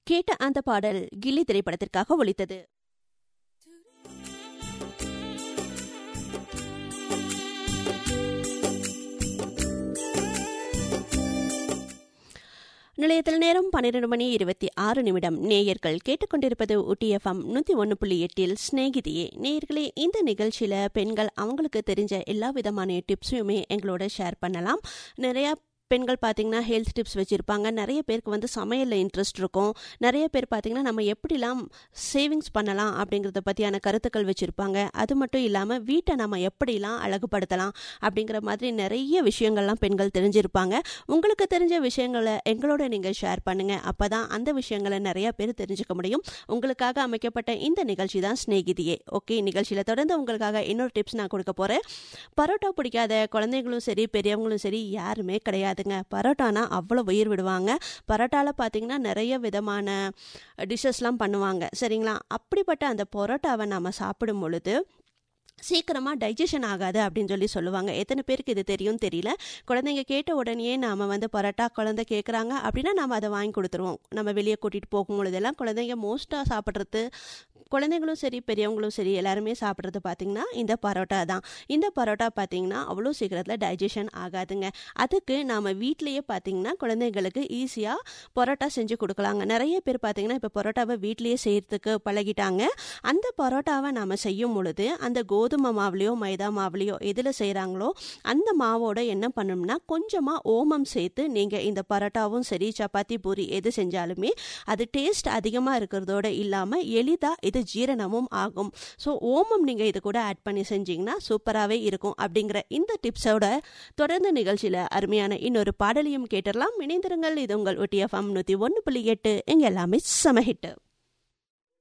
கேட்ட அந்த பாடல் கில்லி திரைப்படத்திற்காக ஒலித்தது நிலையத்தில் நேரம் பன்னிரண்டு மணி இருபத்தி ஆறு நிமிடம் நேயர்கள் கேட்டுக்கொண்டிருப்பது ஊட்டி எஃப்எம் நூற்றி ஒன்று புள்ளி எட்டில் ஸ்நேகிதியே நேயர்களே இந்த நிகழ்ச்சியில் பெண்கள் அவங்களுக்கு தெரிஞ்ச எல்லா விதமான டிப்ஸையுமே எங்களோட ஷேர் பண்ணலாம் நிறையா பெண்கள் பார்த்தீங்கன்னா ஹெல்த் டிப்ஸ் வச்சுருப்பாங்க நிறைய பேருக்கு வந்து சமையலில் இன்ட்ரெஸ்ட் இருக்கும் நிறைய பேர் பார்த்தீங்கன்னா நம்ம எப்படிலாம் சேவிங்ஸ் பண்ணலாம் அப்படிங்கிறத பற்றியான கருத்துக்கள் வச்சுருப்பாங்க அது மட்டும் இல்லாமல் வீட்டை நம்ம எப்படிலாம் அழகுபடுத்தலாம் அப்படிங்கிற மாதிரி நிறைய விஷயங்கள்லாம் பெண்கள் தெரிஞ்சிருப்பாங்க உங்களுக்கு தெரிஞ்ச விஷயங்களை எங்களோட நீங்கள் ஷேர் பண்ணுங்கள் அப்போ தான் அந்த விஷயங்களை நிறைய பேர் தெரிஞ்சுக்க முடியும் உங்களுக்காக அமைக்கப்பட்ட இந்த நிகழ்ச்சி தான் ஸ்நேகிதியே ஓகே நிகழ்ச்சியில் தொடர்ந்து உங்களுக்காக இன்னொரு டிப்ஸ் நான் கொடுக்க போகிறேன் பரோட்டா பிடிக்காத குழந்தைங்களும் சரி பெரியவங்களும் சரி யாருமே கிடையாது கிடையாதுங்க பரோட்டானா அவ்வளோ உயிர் விடுவாங்க பரோட்டாவில் பார்த்தீங்கன்னா நிறைய விதமான டிஷ்ஷஸ்லாம் பண்ணுவாங்க சரிங்களா அப்படிப்பட்ட அந்த பரோட்டாவை நம்ம சாப்பிடும் பொழுது சீக்கிரமாக டைஜஷன் ஆகாது அப்படின்னு சொல்லி சொல்லுவாங்க எத்தனை பேருக்கு இது தெரியும் தெரியல குழந்தைங்க கேட்ட உடனே நாம் வந்து பரோட்டா குழந்தை கேட்குறாங்க அப்படின்னா நம்ம அதை வாங்கி கொடுத்துருவோம் நம்ம வெளியே கூட்டிகிட்டு போகும் பொழுதெல்லாம் குழந்தைங்க மோஸ்ட்டாக சாப்பிட்றது குழந்தைங்களும் சரி பெரியவங்களும் சரி எல்லாருமே சாப்பிட்றது பார்த்திங்கன்னா இந்த பரோட்டா தான் இந்த பரோட்டா பார்த்திங்கன்னா அவ்வளோ சீக்கிரத்தில் டைஜஷன் ஆகாதுங்க அதுக்கு நாம் வீட்லேயே பார்த்திங்கன்னா குழந்தைங்களுக்கு ஈஸியாக பரோட்டா செஞ்சு கொடுக்கலாங்க நிறைய பேர் பார்த்திங்கன்னா இப்போ பரோட்டாவை வீட்லேயே செய்கிறதுக்கு பழகிட்டாங்க அந்த பரோட்டாவை நாம் செய்யும் பொழுது அந்த கோதுமை மாவுலேயோ மைதா மாவுலேயோ எதில் செய்கிறாங்களோ அந்த மாவோட என்ன பண்ணணும்னா கொஞ்சமாக ஓமம் சேர்த்து நீங்கள் இந்த பரோட்டாவும் சரி சப்பாத்தி பூரி எது செஞ்சாலுமே அது டேஸ்ட் அதிகமாக இருக்கிறதோட இல்லாமல் எளிதாக இது இது ஜீரணமும் ஆகும் ஸோ ஓமம் நீங்கள் இது கூட ஆட் பண்ணி செஞ்சீங்கன்னா சூப்பராகவே இருக்கும் அப்படிங்கிற இந்த டிப்ஸோட தொடர்ந்து நிகழ்ச்சியில் அருமையான இன்னொரு பாடலையும் கேட்டுடலாம் இணைந்திருங்கள் இது உங்கள் ஒட்டிஎஃப்எம் நூற்றி ஒன்று புள்ளி எட்டு இங்கே எல்லாமே சமஹிட்டு